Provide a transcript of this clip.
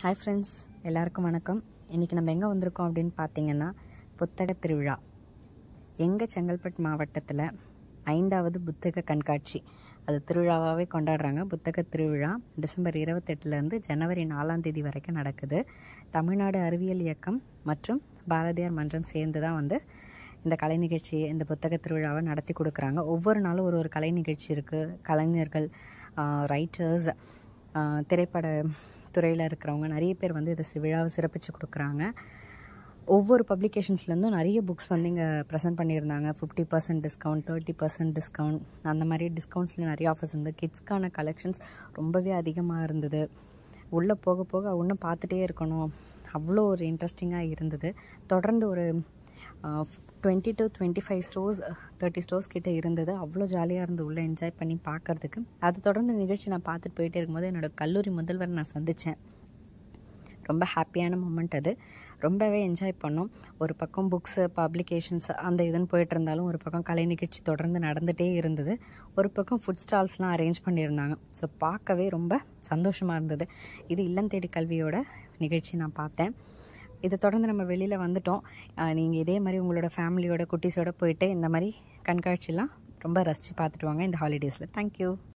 hi friends எல்லாருக்கும் வணக்கம் இன்றைக்கி நம்ம எங்கே வந்திருக்கோம் அப்படின்னு பார்த்தீங்கன்னா புத்தக திருவிழா எங்கள் செங்கல்பட்டு மாவட்டத்தில் ஐந்தாவது புத்தக கண்காட்சி அது திருவிழாவாகவே கொண்டாடுறாங்க புத்தக திருவிழா டிசம்பர் இருபத்தெட்டுலேருந்து ஜனவரி நாலாம் தேதி வரைக்கும் நடக்குது தமிழ்நாடு அறிவியல் இயக்கம் மற்றும் பாரதியார் மன்றம் சேர்ந்து தான் வந்து இந்த கலை நிகழ்ச்சி இந்த புத்தக திருவிழாவை நடத்தி கொடுக்குறாங்க ஒவ்வொரு நாளும் ஒரு ஒரு கலை நிகழ்ச்சி இருக்குது கலைஞர்கள் ரைட்டர்ஸ் திரைப்பட துறையில் இருக்கிறவங்க நிறைய பேர் வந்து இதை சி- விழாவை சிறப்பித்து கொடுக்குறாங்க ஒவ்வொரு பப்ளிகேஷன்ஸ்லேருந்தும் நிறைய புக்ஸ் வந்து இங்கே ப்ரெசென்ட் பண்ணியிருந்தாங்க fifty percent discount thirty percent discount அந்த மாதிரி டிஸ்கவுண்ட்ஸில் நிறைய ஆஃபர்ஸ் இருந்து கிட்ஸ்க்கான கலெக்ஷன்ஸ் ரொம்பவே அதிகமாக இருந்தது உள்ளே போக போக இன்னும் பார்த்துட்டே இருக்கணும் அவ்வளோ ஒரு இன்ட்ரெஸ்டிங்காக இருந்தது தொடர்ந்து ஒரு twenty to twenty five stores thirty stores கிட்ட இருந்தது அவ்வளோ ஜாலியாக இருந்து உள்ளே என்ஜாய் பண்ணி பார்க்கறதுக்கு அது தொடர்ந்து நிகழ்ச்சி நான் பார்த்துட்டு போயிட்டே இருக்கும்போது என்னோட கல்லூரி முதல்வர் நான் சந்தித்தேன் ரொம்ப ஹாப்பியான மூமெண்ட் அது ரொம்பவே என்ஜாய் பண்ணோம் ஒரு பக்கம் புக்ஸு பப்ளிகேஷன்ஸ் அந்த இதுன்னு போயிட்டு இருந்தாலும் ஒரு பக்கம் கலை நிகழ்ச்சி தொடர்ந்து நடந்துகிட்டே இருந்தது ஒரு பக்கம் ஃபுட் ஸ்டால்ஸ்லாம் அரேஞ்ச் பண்ணியிருந்தாங்க ஸோ பார்க்கவே ரொம்ப சந்தோஷமாக இருந்தது இது இல்லம் தேடி கல்வியோட நிகழ்ச்சி நான் பார்த்தேன் இதை தொடர்ந்து நம்ம வெளியில் வந்துட்டோம் நீங்கள் இதே மாதிரி உங்களோட ஃபேமிலியோட குட்டீஸோட போயிட்டு இந்த மாதிரி கண்காட்சிலாம் ரொம்ப ரசித்து பார்த்துட்டு வாங்க இந்த ஹாலிடேஸில் தேங்க்யூ